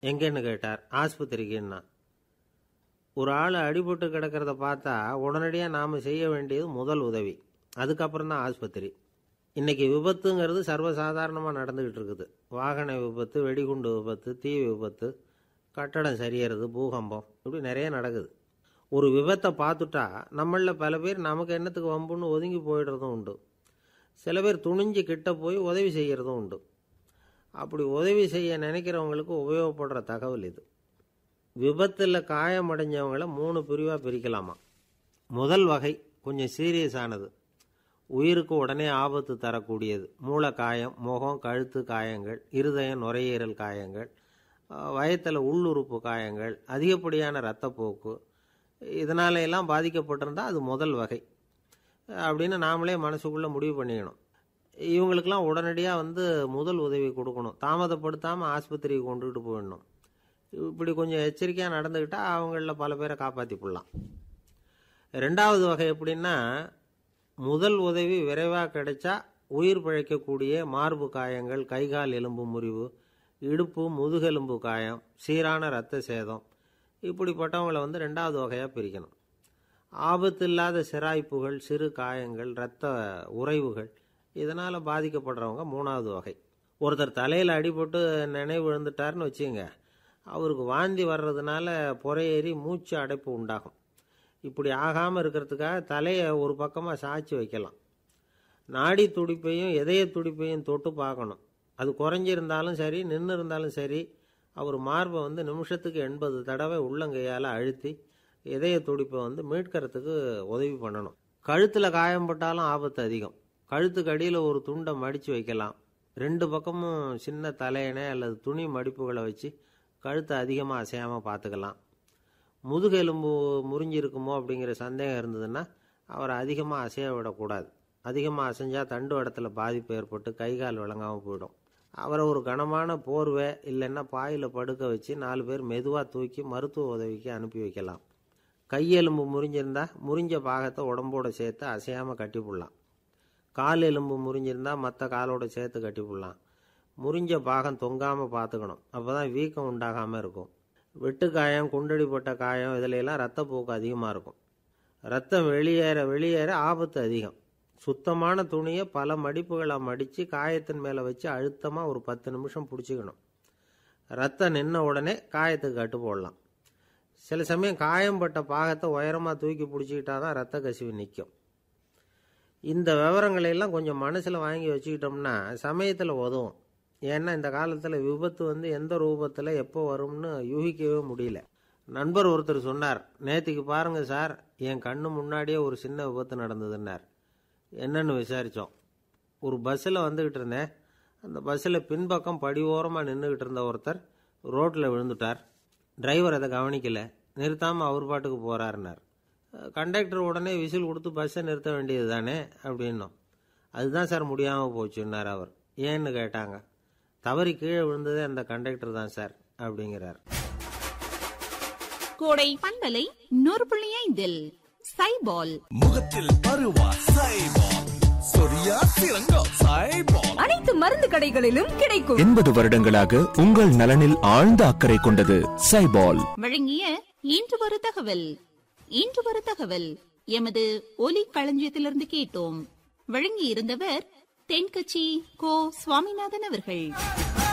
எங்கேன்னு கேட்டார் ஆஸ்பத்திரிக்குன்னா ஒரு ஆள் அடிபட்டு கிடக்கிறத பார்த்தா உடனடியாக நாம் செய்ய வேண்டியது முதல் உதவி அதுக்கப்புறம் தான் ஆஸ்பத்திரி இன்னைக்கு விபத்துங்கிறது சர்வசாதாரணமாக நடந்துக்கிட்டு இருக்குது வாகன விபத்து வெடிகுண்டு விபத்து தீ விபத்து கட்டடம் சரியறது பூகம்பம் இப்படி நிறைய நடக்குது ஒரு விபத்தை பார்த்துட்டா நம்மளில் பல பேர் நமக்கு என்னத்துக்கு வம்புன்னு ஒதுங்கி போயிடுறதும் உண்டு சில பேர் துணிஞ்சு கிட்ட போய் உதவி செய்கிறதும் உண்டு அப்படி உதவி செய்ய நினைக்கிறவங்களுக்கு உபயோகப்படுற தகவல் இது விபத்தில் காயமடைஞ்சவங்கள மூணு பிரிவாக பிரிக்கலாமா முதல் வகை கொஞ்சம் சீரியஸ் ஆனது உயிருக்கு உடனே ஆபத்து தரக்கூடியது மூளை காயம் முகம் கழுத்து காயங்கள் இருதயம் நுரையீரல் காயங்கள் வயத்தில் உள்ளுறுப்பு காயங்கள் அதிகப்படியான இரத்தப்போக்கு இதனால எல்லாம் பாதிக்கப்பட்டிருந்தால் அது முதல் வகை அப்படின்னு நாமளே மனசுக்குள்ளே முடிவு பண்ணிக்கணும் இவங்களுக்கெல்லாம் உடனடியாக வந்து முதல் உதவி கொடுக்கணும் தாமதப்படுத்தாமல் ஆஸ்பத்திரிக்கு கொண்டுகிட்டு போயிடணும் இப்படி கொஞ்சம் எச்சரிக்கையாக நடந்துக்கிட்டால் அவங்களில் பல பேரை காப்பாற்றி போடலாம் ரெண்டாவது வகை எப்படின்னா முதல் உதவி விரைவாக கிடைச்சா உயிர் பிழைக்கக்கூடிய மார்பு காயங்கள் கைகால் எலும்பு முறிவு இடுப்பு முதுகெலும்பு காயம் சீரான இரத்த சேதம் இப்படிப்பட்டவங்களை வந்து ரெண்டாவது வகையாக பிரிக்கணும் ஆபத்து இல்லாத சிராய்ப்புகள் சிறு காயங்கள் இரத்த உறைவுகள் இதனால் பாதிக்கப்படுறவங்க மூணாவது வகை ஒருத்தர் தலையில் அடிபட்டு நினைவு விழுந்துட்டார்னு வச்சுங்க அவருக்கு வாந்தி வர்றதுனால புறையேறி மூச்சு அடைப்பு உண்டாகும் இப்படி ஆகாமல் இருக்கிறதுக்காக தலையை ஒரு பக்கமாக சாய்ச்சி வைக்கலாம் நாடி துடிப்பையும் இதய துடிப்பையும் தொட்டு பார்க்கணும் அது குறைஞ்சிருந்தாலும் சரி நின்று இருந்தாலும் சரி அவர் மார்பை வந்து நிமிஷத்துக்கு எண்பது தடவை உள்ளங்கையால் அழுத்தி இதய துடிப்பை வந்து மீட்கிறதுக்கு உதவி பண்ணணும் கழுத்தில் காயம்பட்டாலும் ஆபத்து அதிகம் கழுத்துக்கு அடியில் ஒரு துண்டை மடித்து வைக்கலாம் ரெண்டு பக்கமும் சின்ன தலையணை அல்லது துணி மடிப்புகளை வச்சு கழுத்தை அதிகமாக அசையாமல் பார்த்துக்கலாம் முதுகெலும்பு முறிஞ்சிருக்குமோ அப்படிங்கிற சந்தேகம் இருந்ததுன்னா அவரை அதிகமாக அசைய விடக்கூடாது அதிகமாக அசைஞ்சால் தண்டு இடத்துல பாதிப்பு ஏற்பட்டு கை கால் விளங்காமல் போயிடும் அவரை ஒரு கனமான போர்வை இல்லைன்னா பாயில் படுக்க வச்சு நாலு பேர் மெதுவாக தூக்கி மருத்துவ உதவிக்கு அனுப்பி வைக்கலாம் கையெலும்பு முறிஞ்சிருந்தா முறிஞ்ச பாகத்தை உடம்போட சேர்த்து அசையாமல் கட்டிப்புடலாம் கால் எலும்பு முறிஞ்சிருந்தா மற்ற காலோட சேர்த்து கட்டிப்புடலாம் முறிஞ்ச பாகம் தொங்காமல் பார்த்துக்கணும் அப்போ தான் வீக்கம் உண்டாகாமல் இருக்கும் வெட்டு காயம் குண்டடிப்பட்ட காயம் இதிலெல்லாம் ரத்தப்போக்கு அதிகமாக இருக்கும் ரத்தம் வெளியேற வெளியேற ஆபத்து அதிகம் சுத்தமான துணியை பல மடிப்புகளை மடித்து காயத்தின் மேலே வச்சு அழுத்தமாக ஒரு பத்து நிமிஷம் பிடிச்சிக்கணும் ரத்தம் நின்ன உடனே காயத்துக்கு கட்டு போடலாம் சில சமயம் காயம்பட்ட பாகத்தை உயரமாக தூக்கி பிடிச்சிக்கிட்டா தான் ரத்த கசிவு நிற்கும் இந்த விவரங்களையெல்லாம் கொஞ்சம் மனசில் வாங்கி வச்சுக்கிட்டோம்னா சமயத்தில் உதவும் ஏன்னா இந்த காலத்தில் விபத்து வந்து எந்த ரூபத்தில் எப்போ வரும்னு யூகிக்கவே முடியல நண்பர் ஒருத்தர் சொன்னார் நேற்றுக்கு பாருங்கள் சார் என் கண்ணு முன்னாடியே ஒரு சின்ன விபத்து நடந்ததுன்னார் என்னன்னு விசாரித்தோம் ஒரு பஸ்ஸில் வந்துக்கிட்டு இருந்தேன் அந்த பஸ்ஸில் பின்பக்கம் படி ஓரமாக நின்றுக்கிட்டு இருந்த ஒருத்தர் ரோட்டில் விழுந்துட்டார் டிரைவர் அதை கவனிக்கலை நிறுத்தாமல் அவர் பாட்டுக்கு போகிறாருனார் கண்டக்டர் உடனே விசில் கொடுத்து பஸ்ஸை நிறுத்த வேண்டியது தானே அப்படின்னோம் அதுதான் சார் முடியாமல் போச்சுன்னார் அவர் ஏன்னு கேட்டாங்க தவறி கீழே விழுந்ததே அந்த கண்டக்டர் தான் சார் அப்படிங்கிறார் கோடை பண்பலை நூறு புள்ளி ஐந்தில் சைபால் முகத்தில் பருவா சைபால் சொரியா சிறங்கா சைபால் அனைத்து மருந்து கடைகளிலும் கிடைக்கும் எண்பது வருடங்களாக உங்கள் நலனில் ஆழ்ந்த அக்கறை கொண்டது சைபால் வழங்கிய இன்று ஒரு தகவல் இன்று ஒரு தகவல் எமது ஒலி களஞ்சியத்திலிருந்து கேட்டோம் வழங்கி இருந்தவர் தென்கட்சி கோ சுவாமிநாதன் அவர்கள்